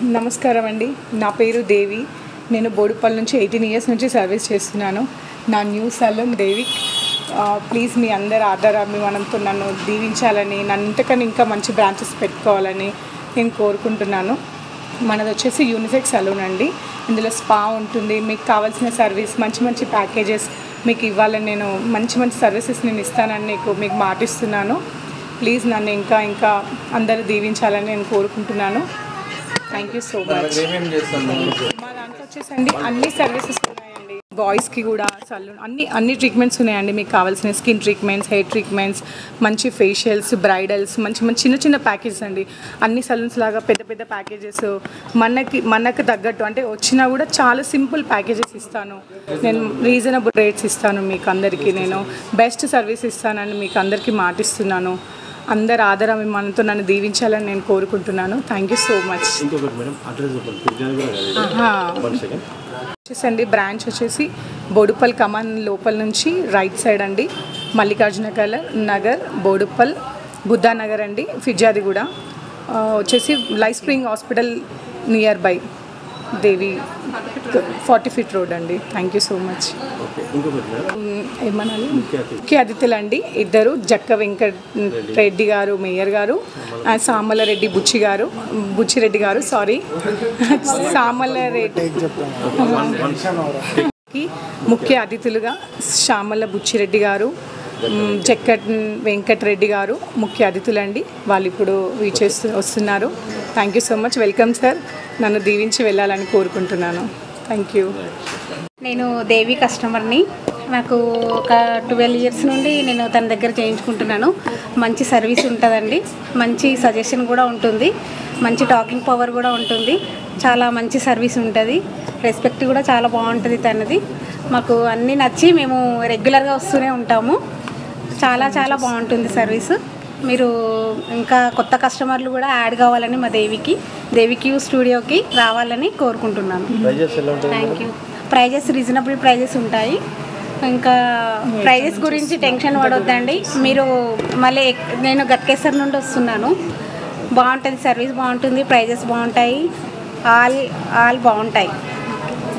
నమస్కారం అండి నా పేరు దేవి నేను బోడుపల్లి నుంచి ఎయిటీన్ ఇయర్స్ నుంచి సర్వీస్ చేస్తున్నాను నా న్యూ సలూన్ దేవిక్ ఆ, ప్లీజ్ మీ అందరి ఆధార అభిమానంతో నన్ను దీవించాలని నన్ను ఇంతకన్నా ఇంకా మంచి బ్రాంచెస్ పెట్టుకోవాలని నేను కోరుకుంటున్నాను మనది వచ్చేసి యూనిసెక్ సలూన్ అండి ఇందులో స్పా ఉంటుంది మీకు కావాల్సిన సర్వీస్ మంచి మంచి ప్యాకేజెస్ మీకు ఇవ్వాలని నేను మంచి మంచి సర్వీసెస్ నేను ఇస్తానని నీకు మీకు మాటిస్తున్నాను ప్లీజ్ నన్ను ఇంకా ఇంకా అందరూ దీవించాలని నేను కోరుకుంటున్నాను థ్యాంక్ యూ సో మచ్ ఏమేమి చేస్తాను మా దాంట్లో వచ్చేసండి అన్ని సర్వీసెస్ ఉన్నాయండి బాయ్స్కి కూడా సలూన్ అన్ని అన్ని ట్రీట్మెంట్స్ ఉన్నాయండి మీకు కావాల్సిన స్కిన్ ట్రీట్మెంట్స్ హెయిర్ ట్రీట్మెంట్స్ మంచి ఫేషియల్స్ బ్రైడల్స్ మంచి మంచి చిన్న చిన్న ప్యాకేజెస్ అండి అన్ని సలూన్స్ లాగా పెద్ద పెద్ద ప్యాకేజెస్ మనకి మనకు తగ్గట్టు అంటే వచ్చినా కూడా చాలా సింపుల్ ప్యాకేజెస్ ఇస్తాను నేను రీజనబుల్ రేట్స్ ఇస్తాను మీకు అందరికీ నేను బెస్ట్ సర్వీస్ ఇస్తానని మీకు అందరికీ మాటిస్తున్నాను అందరు ఆదరాభిమానంతో నన్ను దీవించాలని నేను కోరుకుంటున్నాను థ్యాంక్ యూ సో మచ్ ఇంకొకటి మేడం అడ్రస్ చెప్పండి తిరిగాను కూడా కాదు ఆహా. వన్ సెకండ్ వచ్చేసండి బ్రాంచ్ వచ్చేసి బోడుప్పల్ కమాన్ లోపల నుంచి రైట్ సైడ్ అండి మల్లికార్జున కలర్ నగర్ బోడుప్పల్ బుద్ధానగర్ అండి ఫిర్జాది కూడా ఆ, వచ్చేసి life spring hospital near by Devi forty feet road అండి thank you so much okay ఇంకొకటి మేడం ఏమనాలి ముఖ్య అతిథి ముఖ్య అతిథులు అండి ఇద్దరు జక్క వెంకట్ రెడ్డి గారు మేయర్ గారు ఆ, సామలరెడ్డి బుచ్చి గారు బుచ్చిరెడ్డి గారు సారీ సామలరెడ్డి కి ముఖ్య అతిథులుగా శ్యామల బుచ్చిరెడ్డి గారు మ్, జక్కట్ వెంకటరెడ్డి గారు ముఖ్య అతిథులండి వాళ్ళు ఇప్పుడు వీచేస్తూ వస్తున్నారు thank you so much welcome sir నన్ను దీవించి వెళ్ళాలని కోరుకుంటున్నాను థ్యాంక్ యూ నేను దేవి కస్టమర్ని నాకు ఒక ట్వెల్వ్ ఇయర్స్ నుండి నేను తన దగ్గర చేయించుకుంటున్నాను మంచి సర్వీస్ ఉంటుందండి మంచి సజెషన్ కూడా ఉంటుంది మంచి టాకింగ్ పవర్ కూడా ఉంటుంది చాలా మంచి సర్వీస్ ఉంటుంది రెస్పెక్ట్ కూడా చాలా బాగుంటుంది తనది మాకు అన్నీ నచ్చి మేము రెగ్యులర్గా వస్తూనే ఉంటాము చాలా చాలా బాగుంటుంది సర్వీస్ మీరు ఇంకా కొత్త కస్టమర్లు కూడా యాడ్ కావాలని మా దేవికి దేవికి స్టూడియోకి రావాలని కోరుకుంటున్నాను ప్రైజెస్ ఎలా ఉంటుంది thank you prices reasonable prices ఉంటాయి ఇంకా ప్రైజెస్ గురించి టెన్షన్ పడొద్దండి మీరు మళ్ళీ ఎక్- నేను గట్కేసర్ నుండి వస్తున్నాను బాగుంటుంది సర్వీస్ బాగుంటుంది ప్రైజెస్ బాగుంటాయి ఆల్ ఆల్ బాగుంటాయి